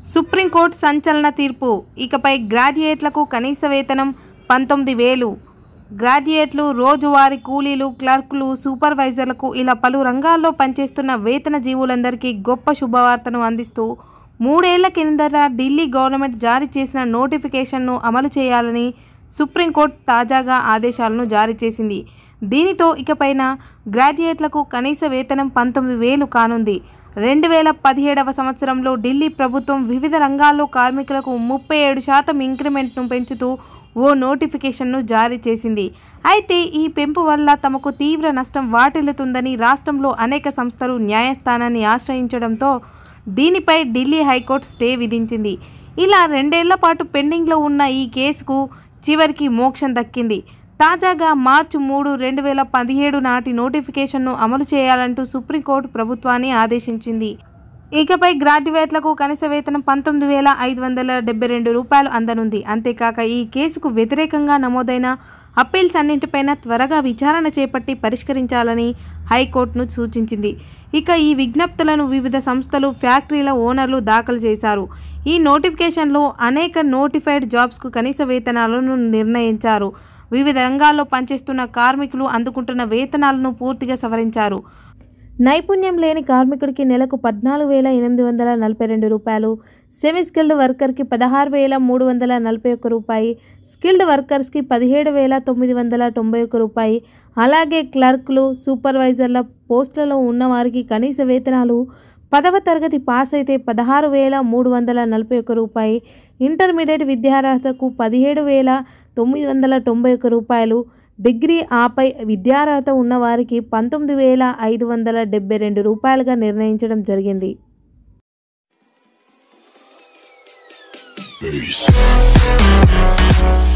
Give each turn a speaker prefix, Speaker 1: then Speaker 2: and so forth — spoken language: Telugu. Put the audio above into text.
Speaker 1: సుప్రీంకోర్టు సంచలన తీర్పు ఇకపై గ్రాడ్యుయేట్లకు కనీస వేతనం పంతొమ్మిది వేలు గ్రాడ్యుయేట్లు రోజువారీ కూలీలు క్లర్కులు సూపర్వైజర్లకు ఇలా పలు రంగాల్లో పనిచేస్తున్న వేతన జీవులందరికీ గొప్ప శుభవార్తను అందిస్తూ మూడేళ్ల కిందట ఢిల్లీ గవర్నమెంట్ జారీ చేసిన నోటిఫికేషన్ను అమలు చేయాలని సుప్రీంకోర్టు తాజాగా ఆదేశాలను జారీ చేసింది దీనితో ఇకపైన గ్రాడ్యుయేట్లకు కనీస వేతనం పంతొమ్మిది వేలు కానుంది రెండు వేల పదిహేడవ సంవత్సరంలో ఢిల్లీ ప్రభుత్వం వివిధ రంగాల్లో కార్మికులకు ముప్పై ఏడు శాతం ఇంక్రిమెంట్ను పెంచుతూ ఓ నోటిఫికేషన్ను జారీ చేసింది అయితే ఈ పెంపు వల్ల తమకు తీవ్ర నష్టం వాటిల్లుతుందని రాష్ట్రంలో అనేక సంస్థలు న్యాయస్థానాన్ని ఆశ్రయించడంతో దీనిపై ఢిల్లీ హైకోర్టు స్టే విధించింది ఇలా రెండేళ్ల పాటు పెండింగ్లో ఉన్న ఈ కేసుకు చివరికి మోక్షం దక్కింది తాజాగా మార్చి మూడు రెండు వేల పదిహేడు నాటి నోటిఫికేషన్ను అమలు చేయాలంటూ సుప్రీంకోర్టు ప్రభుత్వాన్ని ఆదేశించింది ఇకపై గ్రాడ్యుయేట్లకు కనీస వేతనం పంతొమ్మిది వేల ఐదు వందల డెబ్బై రెండు రూపాయలు అందనుంది అంతేకాక ఈ కేసుకు వ్యతిరేకంగా నమోదైన అప్పీల్స్ అన్నింటిపైన త్వరగా విచారణ చేపట్టి పరిష్కరించాలని హైకోర్టును సూచించింది ఇక ఈ విజ్ఞప్తులను వివిధ సంస్థలు ఫ్యాక్టరీల ఓనర్లు దాఖలు చేశారు ఈ నోటిఫికేషన్లో అనేక నోటిఫైడ్ జాబ్స్కు కనీస వేతనాలను నిర్ణయించారు వివిధ రంగాల్లో పనిచేస్తున్న కార్మికులు అందుకుంటున్న వేతనాలను పూర్తిగా సవరించారు నైపుణ్యం లేని కార్మికుడికి నెలకు పద్నాలుగు వేల ఎనిమిది వందల నలభై రెండు రూపాయలు సెమీ స్కిల్డ్ వర్కర్కి పదహారు వేల మూడు వందల నలభై ఒక్క రూపాయి స్కిల్డ్ వర్కర్స్కి పదిహేడు వేల తొమ్మిది వందల తొంభై ఒక్క రూపాయి అలాగే క్లర్క్లు సూపర్వైజర్ల పోస్టులలో ఉన్నవారికి కనీస వేతనాలు పదవ తరగతి పాస్ అయితే పదహారు వేల మూడు వందల నలభై ఒక్క రూపాయి ఇంటర్మీడియట్ విద్యార్హతకు పదిహేడు వేల తొమ్మిది వందల తొంభై ఒక్క రూపాయలు డిగ్రీ ఆపై విద్యార్హత ఉన్నవారికి పంతొమ్మిది వేల ఐదు వందల డెబ్బై రెండు రూపాయలుగా నిర్ణయించడం జరిగింది
Speaker 2: Peace.